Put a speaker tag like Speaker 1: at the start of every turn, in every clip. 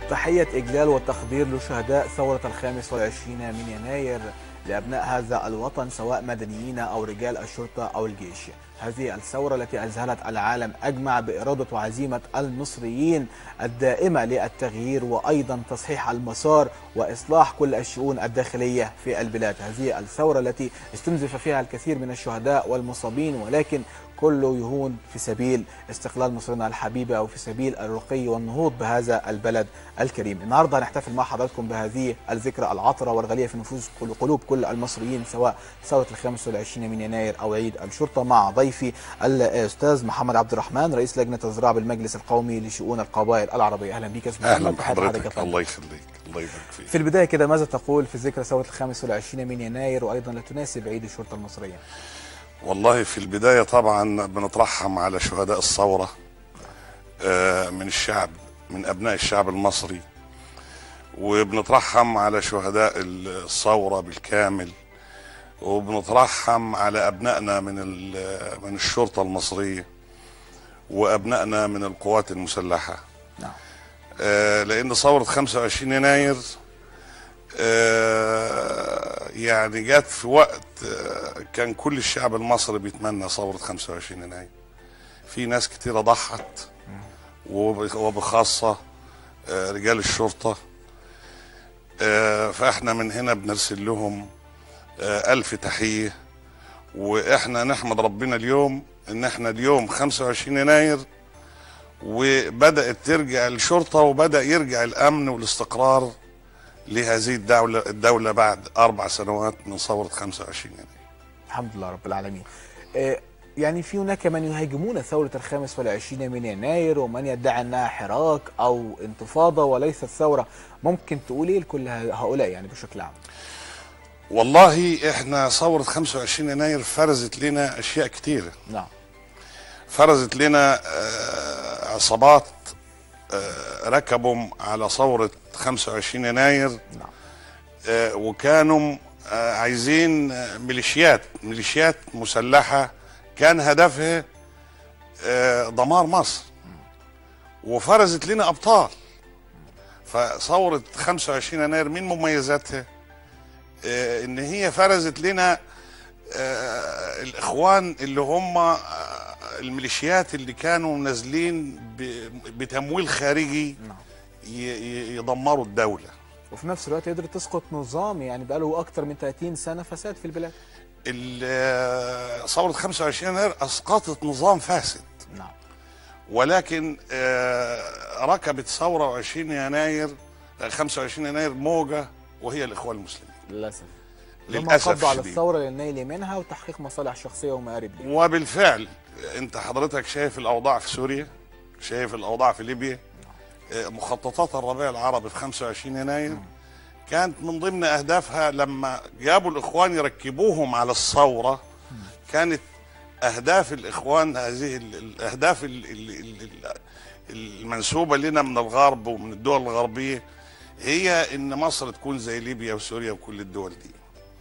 Speaker 1: تحية إجلال وتقدير لشهداء ثورة الخامس والعشرين من يناير لأبناء هذا الوطن سواء مدنيين أو رجال الشرطة أو الجيش هذه الثورة التي أذهلت العالم أجمع بإرادة وعزيمة المصريين الدائمة للتغيير وأيضا تصحيح المسار وإصلاح كل الشؤون الداخلية في البلاد هذه الثورة التي استنزف فيها الكثير من الشهداء والمصابين ولكن كله يهون في سبيل استقلال مصرنا الحبيبة أو في سبيل الرقي والنهوض بهذا البلد الكريم النهاردة هنحتفل مع حضراتكم بهذه الذكرى العطرة والغالية في نفوس كل قلوب كل المصريين سواء ثورة الخامس والعشرين من يناير أو عيد الشرطة مع ضيفي الأستاذ محمد عبد الرحمن رئيس لجنة الزراعة بالمجلس القومي لشؤون القبائل العربية أهلا بك يا أستاذ
Speaker 2: اهلا
Speaker 1: محمد. تحياتي
Speaker 2: بحضرتك
Speaker 1: يا فندم.
Speaker 2: الله يخليك الله يبارك فيك
Speaker 1: في البداية كده ماذا تقول في ذكرى ثورة الخامس والعشرين من يناير وأيضا لا تناسب عيد الشرطة المصرية
Speaker 2: والله في البدايه طبعا بنترحم على شهداء الثوره آه، من الشعب من ابناء الشعب المصري وبنترحم على شهداء الثوره بالكامل وبنترحم على ابنائنا من ال- من الشرطه المصريه وابنائنا من القوات المسلحه
Speaker 1: نعم
Speaker 2: آه، لان ثوره 25 يناير آه، يعني جت في وقت آه، كان كل الشعب المصري بيتمنى ثوره 25 يناير في ناس كتيره ضحت وب- وبخاصه آه، رجال الشرطه آه، فاحنا من هنا بنرسل لهم آه، الف تحيه واحنا نحمد ربنا اليوم ان احنا اليوم 25 يناير وبدات ترجع الشرطه وبدا يرجع الامن والاستقرار لهذه الدوله الدوله بعد اربع سنوات من ثوره 25 يناير.
Speaker 1: الحمد لله رب العالمين آه، يعني في هناك من يهاجمون ثورة الخامس والعشرين من يناير ومن يدعي أنها حراك أو انتفاضة وليست ثورة ممكن تقول إيه لكل هؤلاء يعني بشكل عام
Speaker 2: والله احنا ثوره 25 يناير فرزت لنا اشياء كتيره
Speaker 1: نعم
Speaker 2: فرزت لنا آه، عصابات آه، ركبوا على ثوره 25 يناير
Speaker 1: نعم
Speaker 2: آه، وكانوا آه، عايزين آه، ميليشيات ميليشيات مسلحة كان هدفها آه، دمار مصر وفرزت لنا أبطال فثورة 25 يناير من مميزاتها آه، إن هي فرزت لنا آه، الإخوان اللي هم آه، الميليشيات اللي كانوا نازلين ب- بتمويل خارجي
Speaker 1: نعم
Speaker 2: ي- ي- يدمروا الدولة
Speaker 1: وفي نفس الوقت قدرت تسقط نظام يعني بقاله أكتر من 30 سنة فساد في البلاد
Speaker 2: ال- ثورة 25 يناير أسقطت نظام فاسد
Speaker 1: نعم
Speaker 2: ولكن آه، ركبت ثورة 20 يناير آه، 25 يناير موجة وهي الإخوان المسلمين
Speaker 1: للأسف
Speaker 2: للأسف
Speaker 1: هم قضوا على
Speaker 2: الشديد.
Speaker 1: الثورة للنيل منها وتحقيق مصالح شخصية ومآرب ليهم.
Speaker 2: وبالفعل أنت حضرتك شايف الأوضاع في سوريا شايف الأوضاع في ليبيا آه، مخططات الربيع العربي في 25 يناير كانت من ضمن أهدافها لما جابوا الإخوان يركبوهم على الثورة كانت أهداف الإخوان هذه ال- الأهداف ال- ال- ال- ال- المنسوبة لنا من الغرب ومن الدول الغربية هي إن مصر تكون زي ليبيا وسوريا وكل الدول دي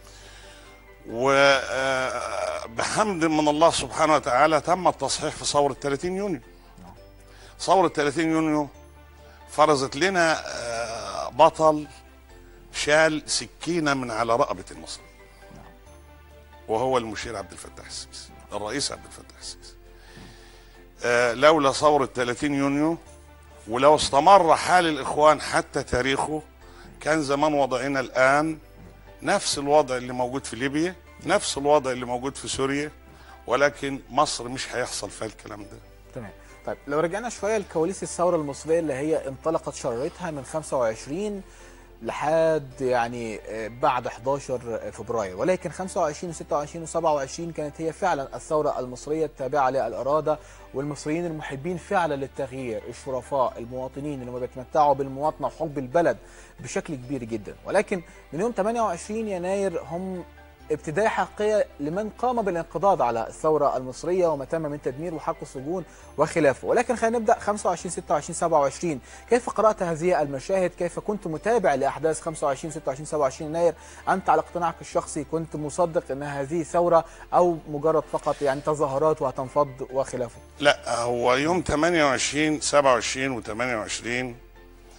Speaker 2: وبحمد من الله سبحانه وتعالى تم التصحيح في ثورة 30 يونيو ثورة 30 يونيو فرضت لنا آه، بطل شال سكينة من على رقبة المصري وهو المشير عبد الفتاح السيسي الرئيس عبد الفتاح السيسي آه، لولا ثورة 30 يونيو ولو استمر حال الإخوان حتى تاريخه كان زمان وضعنا الآن نفس الوضع اللي موجود في ليبيا نفس الوضع اللي موجود في سوريا ولكن مصر مش هيحصل فيها الكلام ده
Speaker 1: تمام طيب لو رجعنا شويه لكواليس الثوره المصريه اللي هي انطلقت شرارتها من 25 لحد يعني آه، بعد 11 فبراير ولكن 25 و26 و27 كانت هي فعلا الثوره المصريه التابعه للاراده والمصريين المحبين فعلا للتغيير الشرفاء المواطنين اللي هم بيتمتعوا بالمواطنه وحب البلد بشكل كبير جدا ولكن من يوم 28 يناير هم ابتداية حقيقية لمن قام بالانقضاض على الثورة المصرية وما تم من تدمير وحق السجون وخلافه ولكن خلينا نبدأ 25 26 27 كيف قرأت هذه المشاهد كيف كنت متابع لأحداث 25 26 27 يناير أنت على اقتناعك الشخصي كنت مصدق أن هذه ثورة أو مجرد فقط يعني تظاهرات وهتنفض وخلافه
Speaker 2: لا هو يوم 28 27 و28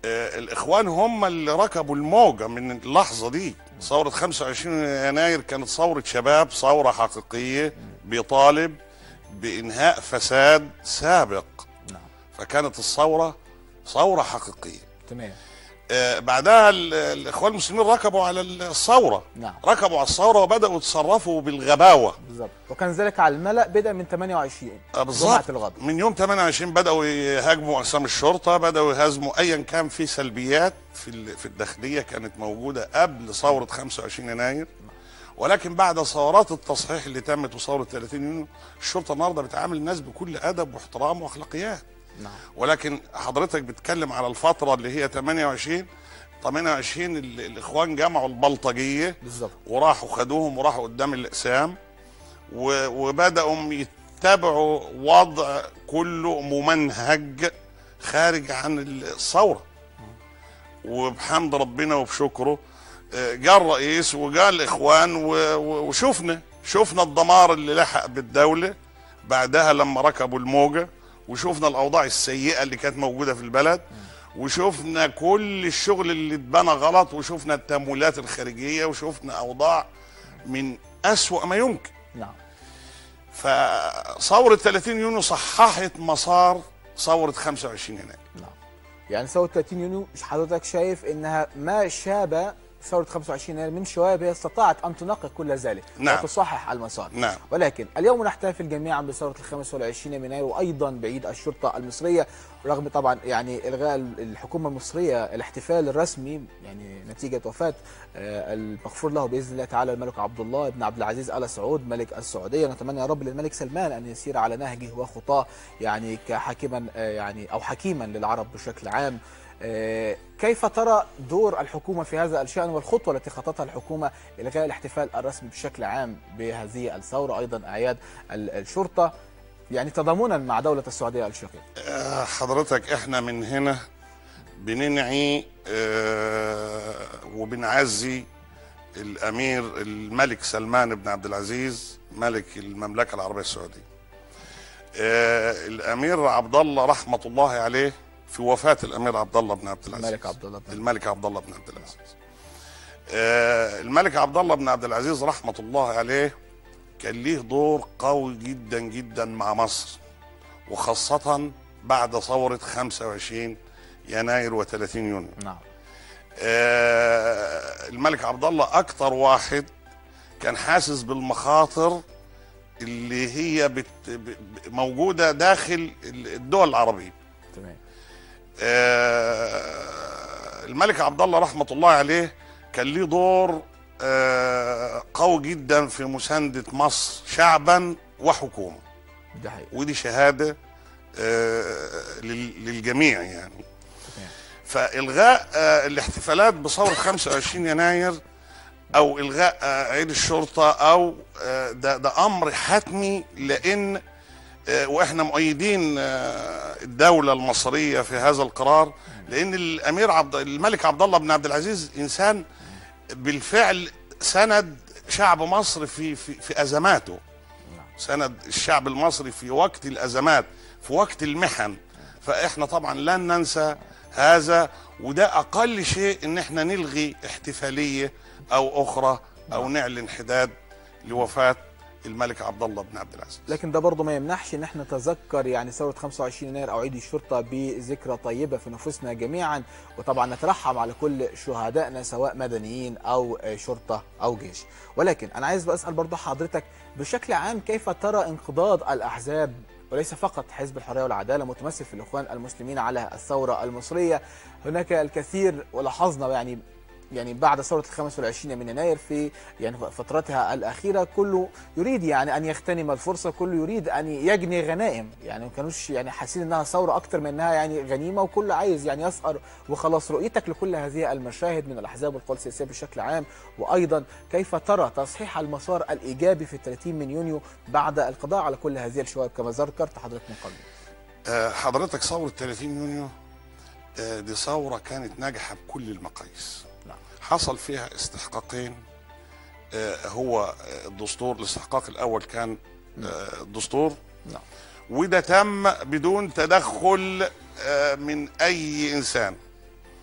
Speaker 2: آه، الاخوان هم اللي ركبوا الموجه من اللحظه دي ثوره 25 يناير كانت ثوره شباب ثوره حقيقيه بيطالب بانهاء فساد سابق
Speaker 1: نعم
Speaker 2: فكانت الثوره ثوره حقيقيه
Speaker 1: تمام
Speaker 2: آه، بعدها ال- الاخوان المسلمين ركبوا على الثوره
Speaker 1: نعم.
Speaker 2: ركبوا على الثوره وبداوا يتصرفوا بالغباوه
Speaker 1: بالظبط وكان ذلك على الملأ بدءا من 28
Speaker 2: آه،
Speaker 1: جمعة
Speaker 2: بالظبط
Speaker 1: الغد
Speaker 2: من يوم 28 بداوا يهاجموا اقسام الشرطه بداوا يهاجموا ايا كان في سلبيات في ال- في الداخليه كانت موجوده قبل ثوره 25 يناير ولكن بعد ثورات التصحيح اللي تمت وثوره 30 يونيو الشرطه النهارده بتعامل الناس بكل ادب واحترام واخلاقيات
Speaker 1: نعم
Speaker 2: ولكن حضرتك بتتكلم على الفتره اللي هي 28 28 ال- الاخوان جمعوا البلطجيه
Speaker 1: بالظبط
Speaker 2: وراحوا خدوهم وراحوا قدام الاقسام و- وبداوا يتبعوا وضع كله ممنهج خارج عن الثوره وبحمد ربنا وبشكره آه، جاء الرئيس وجاء الاخوان و- و- وشفنا شفنا الدمار اللي لحق بالدوله بعدها لما ركبوا الموجه وشفنا الاوضاع السيئه اللي كانت موجوده في البلد وشفنا كل الشغل اللي اتبنى غلط وشفنا التمويلات الخارجيه وشفنا اوضاع من اسوا ما يمكن
Speaker 1: نعم
Speaker 2: فثوره 30 يونيو صححت مسار ثوره 25 يناير
Speaker 1: نعم يعني ثورة 30 يونيو مش حضرتك شايف انها ما شابه ثورة 25 يناير من شوائب هي استطاعت ان تنقي كل ذلك
Speaker 2: نعم.
Speaker 1: وتصحح المسار
Speaker 2: نعم.
Speaker 1: ولكن اليوم نحتفل جميعا بثورة ال 25 من يناير وايضا بعيد الشرطة المصرية رغم طبعا يعني الغاء الحكومة المصرية الاحتفال الرسمي يعني نتيجة وفاة آه، المغفور له باذن الله تعالى الملك عبد الله بن عبد العزيز ال سعود ملك السعودية نتمنى يا رب للملك سلمان ان يسير على نهجه وخطاه يعني كحاكما آه، يعني او حكيما للعرب بشكل عام آه، كيف ترى دور الحكومة في هذا الشأن والخطوة التي خطتها الحكومة إلغاء الاحتفال الرسمي بشكل عام بهذه الثورة أيضا أعياد ال- الشرطة يعني تضامنا مع دولة السعودية الشقيقة
Speaker 2: آه، حضرتك احنا من هنا بننعي آه، وبنعزي الامير الملك سلمان بن عبد العزيز ملك المملكه العربيه السعوديه. آه، الامير عبد الله رحمه الله عليه في وفاه الامير عبد الله بن عبد العزيز
Speaker 1: الملك عبد الله بن
Speaker 2: الملك عبد الله بن عبد العزيز. آه، الملك عبد الله بن عبد العزيز رحمه الله عليه كان ليه دور قوي جدا جدا مع مصر وخاصة بعد ثورة 25 يناير و30 يونيو
Speaker 1: نعم
Speaker 2: آه، الملك عبد الله أكتر واحد كان حاسس بالمخاطر اللي هي بت ب- موجودة داخل الدول العربية
Speaker 1: تمام
Speaker 2: آه، الملك عبد الله رحمه الله عليه كان ليه دور آه، قوي جدا في مسانده مصر شعبا وحكومه
Speaker 1: ده حقيقي
Speaker 2: ودي شهاده آه، لل- للجميع يعني
Speaker 1: تمام.
Speaker 2: فالغاء آه، الاحتفالات بثوره 25 يناير او الغاء آه، عيد الشرطه او آه، ده ده امر حتمي لان آه، واحنا مؤيدين آه، الدوله المصريه في هذا القرار لان الامير عبد الملك عبد الله بن عبد العزيز انسان بالفعل سند شعب مصر في في في ازماته سند الشعب المصري في وقت الازمات في وقت المحن فاحنا طبعا لن ننسى هذا وده اقل شيء ان احنا نلغي احتفاليه او اخرى او نعلن حداد لوفاه الملك عبد الله بن عبد العزيز
Speaker 1: لكن ده برضه ما يمنعش ان احنا نتذكر يعني ثوره 25 يناير او عيد الشرطه بذكرى طيبه في نفوسنا جميعا وطبعا نترحم على كل شهدائنا سواء مدنيين او آه، شرطه او جيش ولكن انا عايز بسال برضه حضرتك بشكل عام كيف ترى انقضاض الاحزاب وليس فقط حزب الحريه والعداله متمثل في الاخوان المسلمين على الثوره المصريه هناك الكثير ولاحظنا يعني يعني بعد ثورة الخامس والعشرين من يناير في يعني فترتها الأخيرة كله يريد يعني أن يغتنم الفرصة كله يريد أن يجني غنائم يعني ما كانوش يعني حاسين إنها ثورة أكتر من إنها يعني غنيمة وكل عايز يعني يسأر وخلاص رؤيتك لكل هذه المشاهد من الأحزاب والقوى السياسية بشكل عام وأيضا كيف ترى تصحيح المسار الإيجابي في 30 من يونيو بعد القضاء على كل هذه الشوائب كما ذكرت حضرتك من قبل
Speaker 2: آه، حضرتك ثورة 30 يونيو آه، دي ثورة كانت ناجحة بكل المقاييس
Speaker 1: نعم.
Speaker 2: حصل فيها استحقاقين آه، هو آه، الدستور الاستحقاق الأول كان آه، الدستور
Speaker 1: نعم
Speaker 2: وده تم بدون تدخل آه، من أي إنسان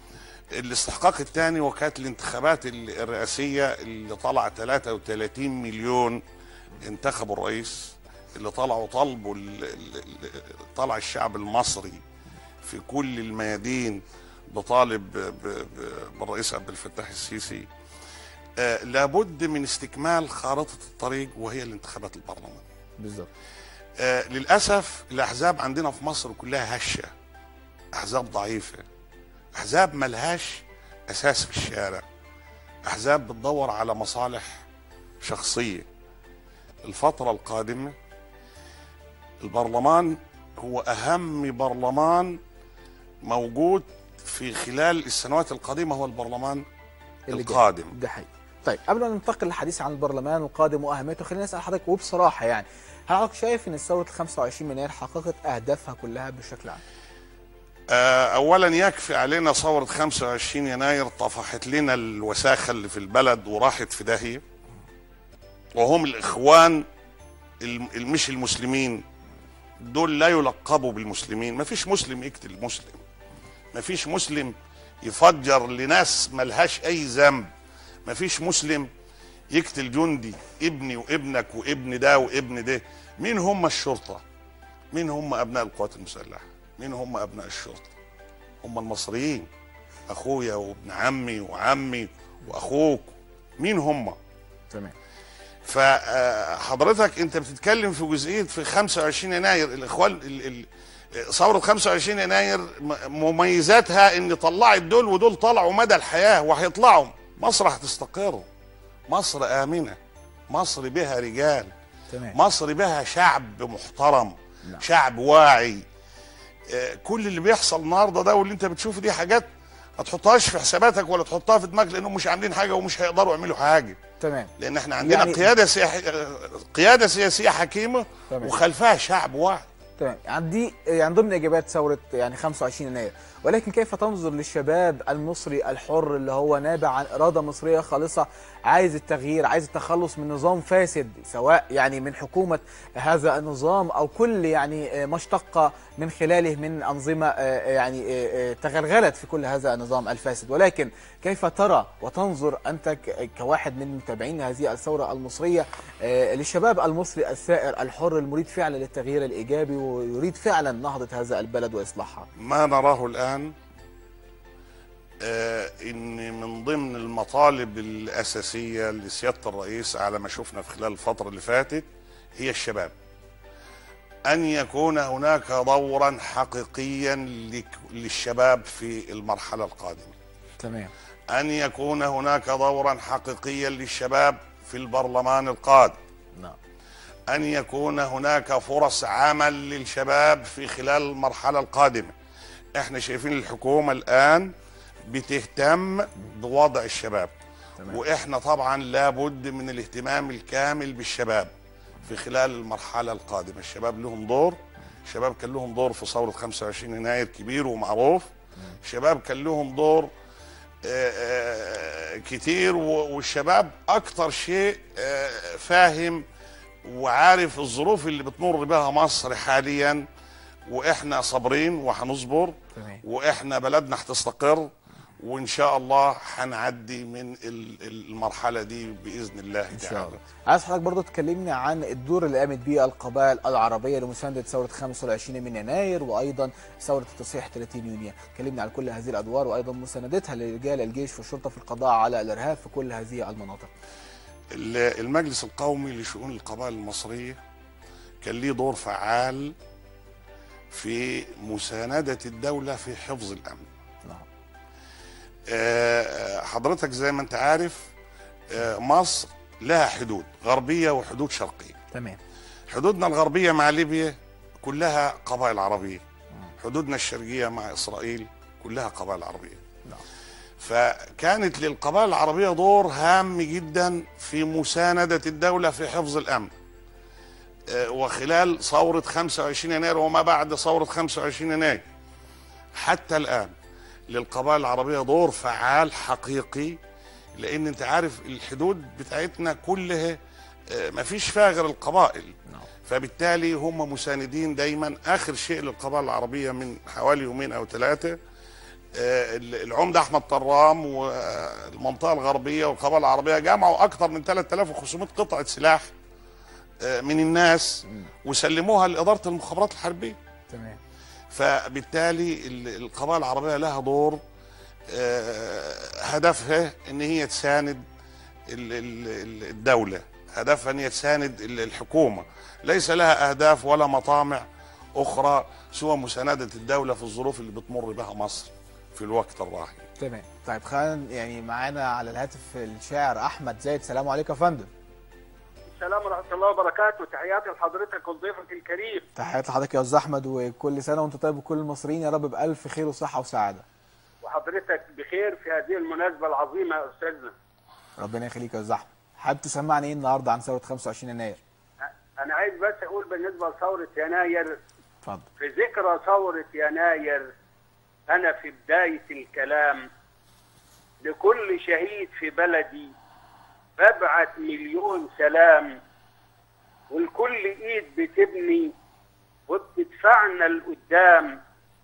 Speaker 2: الاستحقاق الثاني وكانت الانتخابات ال- الرئاسيه اللي طلع 33 مليون انتخبوا الرئيس اللي طلعوا طلبوا ال- ال- ال- طلع الشعب المصري في كل الميادين بطالب ب- ب- بالرئيس عبد الفتاح السيسي آه، لابد من استكمال خارطه الطريق وهي الانتخابات البرلمان
Speaker 1: بالظبط
Speaker 2: آه، للاسف الاحزاب عندنا في مصر كلها هشه احزاب ضعيفه احزاب ملهاش اساس في الشارع احزاب بتدور على مصالح شخصيه الفتره القادمه البرلمان هو اهم برلمان موجود في خلال السنوات القادمه هو البرلمان
Speaker 1: اللي جاي.
Speaker 2: القادم
Speaker 1: ده حقيقي طيب قبل ما ننتقل للحديث عن البرلمان القادم واهميته خلينا نسال حضرتك وبصراحه يعني هل حضرتك شايف ان ثوره 25 يناير حققت اهدافها كلها بشكل عام؟
Speaker 2: آه، اولا يكفي علينا ثوره 25 يناير طفحت لنا الوساخه اللي في البلد وراحت في داهيه وهم الاخوان الم- مش المسلمين دول لا يلقبوا بالمسلمين ما فيش مسلم يقتل مسلم ما فيش مسلم يفجر لناس ملهاش اي ذنب ما فيش مسلم يقتل جندي ابني وابنك وابن ده وابن ده مين هم الشرطه مين هم ابناء القوات المسلحه مين هم ابناء الشرطه هم المصريين اخويا وابن عمي وعمي واخوك مين هم
Speaker 1: تمام
Speaker 2: فحضرتك انت بتتكلم في جزئيه في 25 يناير الاخوان ال- ال- ثوره 25 يناير م- مميزاتها ان طلعت دول ودول طلعوا مدى الحياه وهيطلعوا مصر هتستقر مصر امنه مصر بها رجال
Speaker 1: تمام
Speaker 2: مصر بها شعب محترم
Speaker 1: نعم.
Speaker 2: شعب واعي آه، كل اللي بيحصل النهارده ده واللي انت بتشوفه دي حاجات ما تحطهاش في حساباتك ولا تحطها في دماغك لانهم مش عاملين حاجه ومش هيقدروا يعملوا حاجه
Speaker 1: تمام
Speaker 2: لان احنا عندنا
Speaker 1: يعني-
Speaker 2: يعني قياده سياحي قياده سياسيه حكيمه
Speaker 1: تمام.
Speaker 2: وخلفها شعب واعي
Speaker 1: تمام يعني دي يعني ضمن اجابات ثوره يعني 25 يناير ولكن كيف تنظر للشباب المصري الحر اللي هو نابع عن اراده مصريه خالصه عايز التغيير عايز التخلص من نظام فاسد سواء يعني من حكومه هذا النظام او كل يعني آه، ما اشتق من خلاله من انظمه آه، يعني آه، آه، تغلغلت في كل هذا النظام الفاسد ولكن كيف ترى وتنظر انت ك- كواحد من متابعين هذه الثوره المصريه آه، للشباب المصري الثائر الحر المريد فعلا للتغيير الايجابي ويريد فعلا نهضه هذا البلد واصلاحها
Speaker 2: ما نراه الان آه ان من ضمن المطالب الاساسيه لسياده الرئيس على ما شفنا في خلال الفتره اللي فاتت هي الشباب ان يكون هناك دورا حقيقيا لك- للشباب في المرحله القادمه
Speaker 1: تمام
Speaker 2: ان يكون هناك دورا حقيقيا للشباب في البرلمان القادم
Speaker 1: نعم
Speaker 2: ان يكون هناك فرص عمل للشباب في خلال المرحله القادمه احنا شايفين الحكومه الان بتهتم بوضع الشباب
Speaker 1: تمام.
Speaker 2: واحنا طبعا لابد من الاهتمام الكامل بالشباب في خلال المرحله القادمه الشباب لهم دور الشباب كان لهم دور في ثوره 25 يناير كبير ومعروف الشباب كان لهم دور آه، آه، كتير و- والشباب اكتر شيء آه، فاهم وعارف الظروف اللي بتمر بها مصر حاليا واحنا صابرين وهنصبر
Speaker 1: تمام.
Speaker 2: واحنا بلدنا هتستقر وان شاء الله هنعدي من ال- ال- المرحله دي باذن الله
Speaker 1: ان شاء
Speaker 2: تعالى
Speaker 1: الله عايز حضرتك برضه تكلمني عن الدور اللي قامت بيه القبائل العربيه لمسانده ثوره 25 من يناير وايضا ثوره التصحيح 30 يونيو كلمني عن كل هذه الادوار وايضا مساندتها لرجال الجيش والشرطه في القضاء على الارهاب في كل هذه المناطق
Speaker 2: ال- المجلس القومي لشؤون القبائل المصريه كان ليه دور فعال في مسانده الدوله في حفظ الامن
Speaker 1: نعم
Speaker 2: آه، حضرتك زي ما انت عارف آه، مصر لها حدود غربيه وحدود شرقيه
Speaker 1: تمام
Speaker 2: حدودنا الغربيه مع ليبيا كلها قبائل عربيه حدودنا الشرقيه مع اسرائيل كلها قبائل عربيه
Speaker 1: نعم
Speaker 2: فكانت للقبائل العربيه دور هام جدا في مسانده الدوله في حفظ الامن آه، وخلال ثوره 25 يناير وما بعد ثوره 25 يناير حتى الان للقبائل العربيه دور فعال حقيقي لان انت عارف الحدود بتاعتنا كلها آه، ما فيش فيها غير القبائل
Speaker 1: نعم
Speaker 2: فبالتالي هم مساندين دايما اخر شيء للقبائل العربيه من حوالي يومين او ثلاثه آه، العمده احمد طرام والمنطقه الغربيه والقبائل العربيه جمعوا اكثر من 3500 قطعه سلاح آه، من الناس وسلموها لاداره المخابرات الحربيه
Speaker 1: تمام
Speaker 2: فبالتالي ال- القبائل العربيه لها دور آه، هدفها ان هي تساند ال- ال- ال- الدوله هدفها ان هي تساند ال- الحكومه ليس لها اهداف ولا مطامع اخرى سوى مسانده الدوله في الظروف اللي بتمر بها مصر في الوقت الراهن
Speaker 1: تمام طيب خلينا يعني معانا على الهاتف الشاعر احمد زايد السلام عليكم يا فندم
Speaker 3: السلام ورحمة الله وبركاته تحياتي لحضرتك وضيفك الكريم
Speaker 1: تحياتي لحضرتك يا استاذ احمد وكل سنه وانت طيب وكل المصريين يا رب بالف خير وصحه وسعاده
Speaker 3: وحضرتك بخير في هذه المناسبة العظيمة يا أستاذنا
Speaker 1: ربنا يخليك يا استاذ احمد حابب تسمعني ايه النهارده عن ثوره 25 يناير
Speaker 3: أنا عايز بس أقول بالنسبة لثورة يناير
Speaker 1: اتفضل
Speaker 3: في ذكرى ثورة يناير أنا في بداية الكلام لكل شهيد في بلدي ببعت مليون سلام والكل إيد بتبني وبتدفعنا لقدام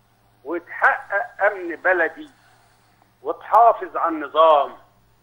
Speaker 3: وتحقق أمن بلدي وتحافظ على النظام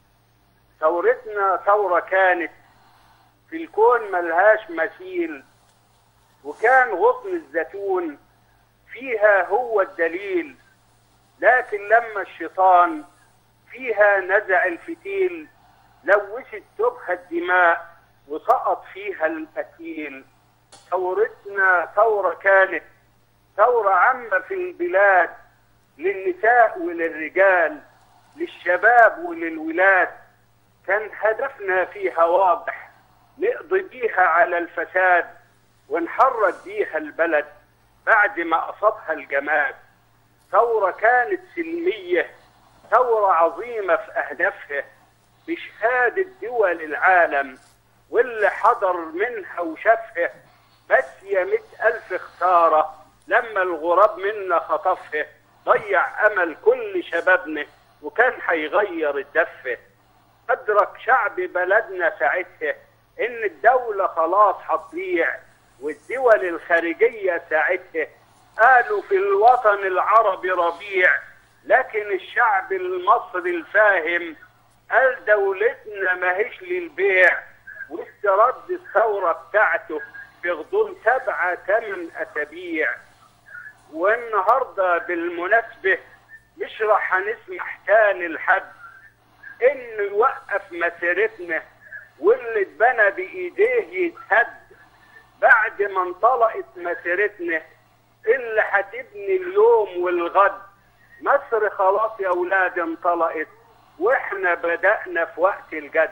Speaker 3: ثورتنا ثورة كانت في الكون ملهاش مثيل وكان غصن الزيتون فيها هو الدليل لكن لما الشيطان فيها نزع الفتيل لوثت تبخ الدماء وسقط فيها القتيل ثورتنا ثورة كانت ثورة عامة في البلاد للنساء وللرجال للشباب وللولاد كان هدفنا فيها واضح نقضي بيها على الفساد ونحرك بيها البلد بعد ما أصابها الجماد ثورة كانت سلمية ثورة عظيمة في أهدافها بشهادة دول العالم واللي حضر منها وشافها بس يا مئة ألف خسارة لما الغراب منا خطفها ضيع أمل كل شبابنا وكان هيغير الدفة أدرك شعب بلدنا ساعتها إن الدولة خلاص هتضيع والدول الخارجية ساعتها قالوا في الوطن العربي ربيع لكن الشعب المصري الفاهم قال دولتنا ماهيش للبيع واسترد الثورة بتاعته في غضون سبعة ثمان أسابيع والنهاردة بالمناسبة مش راح هنسمح تاني لحد انه يوقف مسيرتنا واللي اتبنى بايديه يتهد بعد ما انطلقت مسيرتنا اللي هتبني اليوم والغد مصر خلاص يا اولاد انطلقت واحنا بدأنا في وقت الجد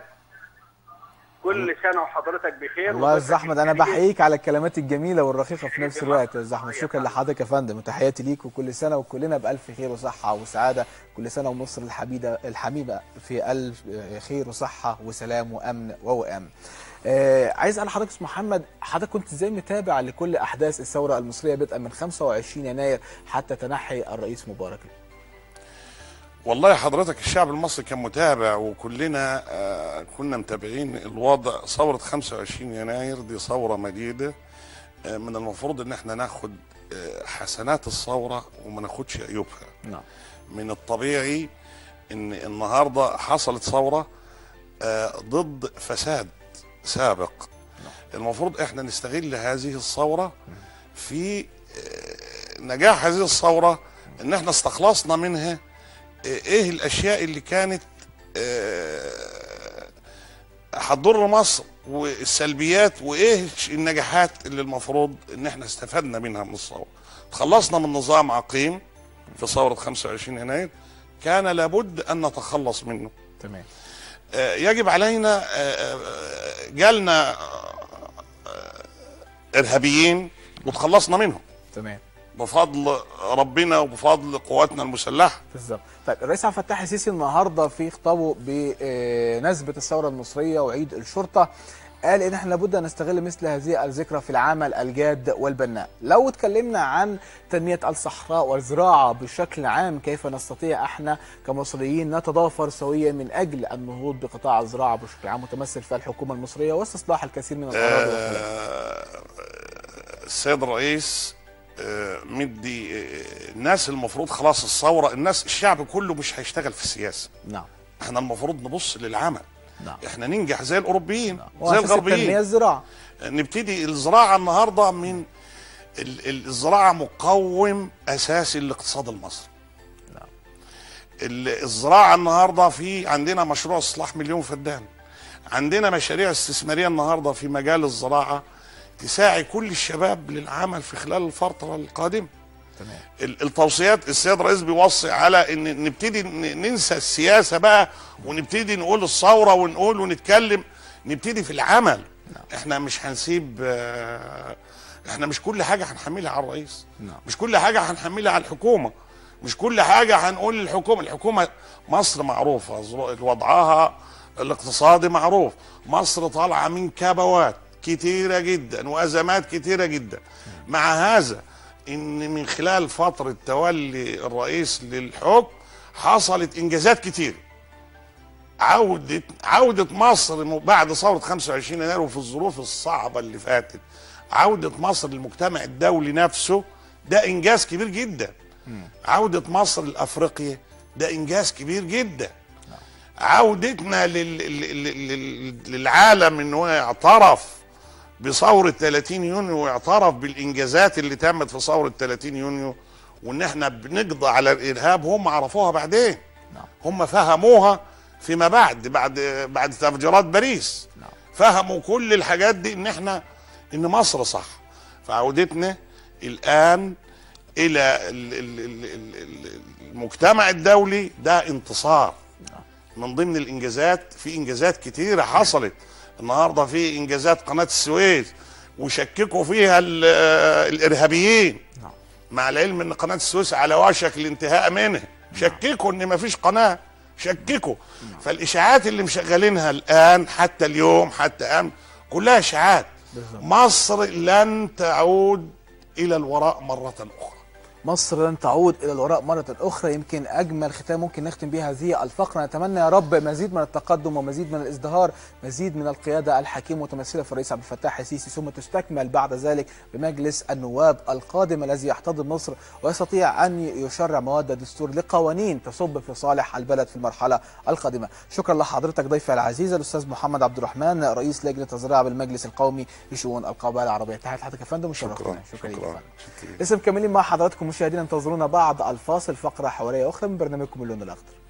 Speaker 3: كل سنة وحضرتك بخير
Speaker 1: والله يا استاذ احمد انا
Speaker 3: وضيفك
Speaker 1: بحييك على الكلمات الجميله والرقيقه في نفس الوقت يا استاذ احمد شكرا لحضرتك يا فندم وتحياتي ليك وكل سنه وكلنا بالف خير وصحه وسعاده كل سنه ومصر الحبيبه الحبيبه في الف خير وصحه وسلام وامن ووئام آه عايز اسال حضرتك استاذ محمد حضرتك كنت ازاي متابع لكل احداث الثوره المصريه بدءا من 25 يناير حتى تنحي الرئيس مبارك
Speaker 2: والله حضرتك الشعب المصري كان متابع وكلنا آه، كنا متابعين الوضع ثورة 25 يناير دي ثورة مجيدة آه، من المفروض ان احنا ناخد آه، حسنات الثورة وما ناخدش عيوبها
Speaker 1: نعم
Speaker 2: من الطبيعي ان النهارده حصلت ثوره آه، ضد فساد سابق المفروض احنا نستغل هذه الثوره في آه، نجاح هذه الثوره ان احنا استخلصنا منها آه، ايه الاشياء اللي كانت آه، هتضر مصر والسلبيات وايه النجاحات اللي المفروض ان احنا استفدنا منها من الثوره تخلصنا من نظام عقيم في ثوره 25 يناير كان لابد ان نتخلص منه
Speaker 1: تمام
Speaker 2: آه، يجب علينا آه، آه، جالنا آه، ارهابيين وتخلصنا منهم
Speaker 1: تمام
Speaker 2: بفضل ربنا وبفضل قواتنا المسلحه
Speaker 1: بالظبط طيب الرئيس عبد الفتاح السيسي النهارده في خطابه بنسبه الثوره المصريه وعيد الشرطه قال ان احنا لابد ان نستغل مثل هذه الذكرى في العمل الجاد والبناء لو اتكلمنا عن تنميه الصحراء والزراعه بشكل عام كيف نستطيع احنا كمصريين نتضافر سويا من اجل النهوض بقطاع الزراعه بشكل عام متمثل في الحكومه المصريه واستصلاح الكثير من الاراضي والخلاف.
Speaker 2: آه، السيد الرئيس آه، مدي آه، الناس المفروض خلاص الثوره الناس الشعب كله مش هيشتغل في السياسه
Speaker 1: نعم
Speaker 2: احنا المفروض نبص للعمل
Speaker 1: نعم
Speaker 2: احنا ننجح زي الاوروبيين زي
Speaker 1: وأساس التنمية
Speaker 2: الغربيين
Speaker 1: الزراعة
Speaker 2: نبتدي الزراعه النهارده من ال- ال- الزراعه مقوم اساسي للاقتصاد المصري
Speaker 1: نعم.
Speaker 2: ال- الزراعه النهارده في عندنا مشروع اصلاح مليون فدان عندنا مشاريع استثماريه النهارده في مجال الزراعه تساعي كل الشباب للعمل في خلال الفتره القادمه
Speaker 1: تمام
Speaker 2: ال- التوصيات السيد الرئيس بيوصي على ان نبتدي ن- ننسى السياسه بقى ونبتدي نقول الثوره ونقول ونتكلم نبتدي في العمل احنا مش هنسيب آه، احنا مش كل حاجه هنحملها على الرئيس
Speaker 1: نعم.
Speaker 2: مش كل حاجه هنحملها على الحكومه مش كل حاجه هنقول للحكومه الحكومه مصر معروفه ظرو- وضعها الاقتصادي معروف مصر طالعه من كبوات كتيره جدا وازمات كتيره جدا مع هذا ان من خلال فتره تولي الرئيس للحكم حصلت انجازات كتير عودة عودة مصر م- بعد ثورة 25 يناير وفي الظروف الصعبة اللي فاتت عودة مصر للمجتمع الدولي نفسه ده إنجاز كبير جدا عودة مصر لأفريقيا ده إنجاز كبير جدا عودتنا لل... لل... لل... للعالم إن هو اعترف بثورة 30 يونيو واعترف بالإنجازات اللي تمت في ثورة 30 يونيو وإن إحنا بنقضي على الإرهاب هم عرفوها بعدين
Speaker 1: نعم.
Speaker 2: هم فهموها فيما بعد بعد بعد تفجيرات باريس
Speaker 1: نعم.
Speaker 2: فهموا كل الحاجات دي ان احنا ان مصر صح فعودتنا الان الى ال- ال- ال- ال- ال- المجتمع الدولي ده انتصار من ضمن الانجازات في انجازات كتيره حصلت النهارده في انجازات قناه السويس وشككوا فيها ال- الارهابيين
Speaker 1: نعم.
Speaker 2: مع العلم ان قناه السويس على وشك الانتهاء منها شككوا ان مفيش قناه شككوا فالاشاعات اللي مشغلينها الان حتى اليوم حتى امس كلها اشاعات
Speaker 1: بالظبط.
Speaker 2: مصر لن تعود الى الوراء مره اخرى
Speaker 1: مصر لن تعود الى الوراء مره اخرى يمكن اجمل ختام ممكن نختم به هذه الفقره نتمنى يا رب مزيد من التقدم ومزيد من الازدهار مزيد من القياده الحكيمه متمثله في الرئيس عبد الفتاح السيسي ثم تستكمل بعد ذلك بمجلس النواب القادم الذي يحتضن مصر ويستطيع ان يشرع مواد الدستور لقوانين تصب في صالح البلد في المرحله القادمه شكرا لحضرتك ضيفي العزيز الاستاذ محمد عبد الرحمن رئيس لجنه الزراعه بالمجلس القومي لشؤون القبائل العربيه تحياتي لحضرتك يا فندم
Speaker 2: شكرا
Speaker 1: وشرفتنا شكرا لك يا
Speaker 2: شكرا
Speaker 1: فندم.
Speaker 2: شكرا
Speaker 1: لسه مكملين مع حضراتكم مشاهدينا انتظرونا بعد الفاصل فقرة حوارية أخرى من برنامجكم اللون الأخضر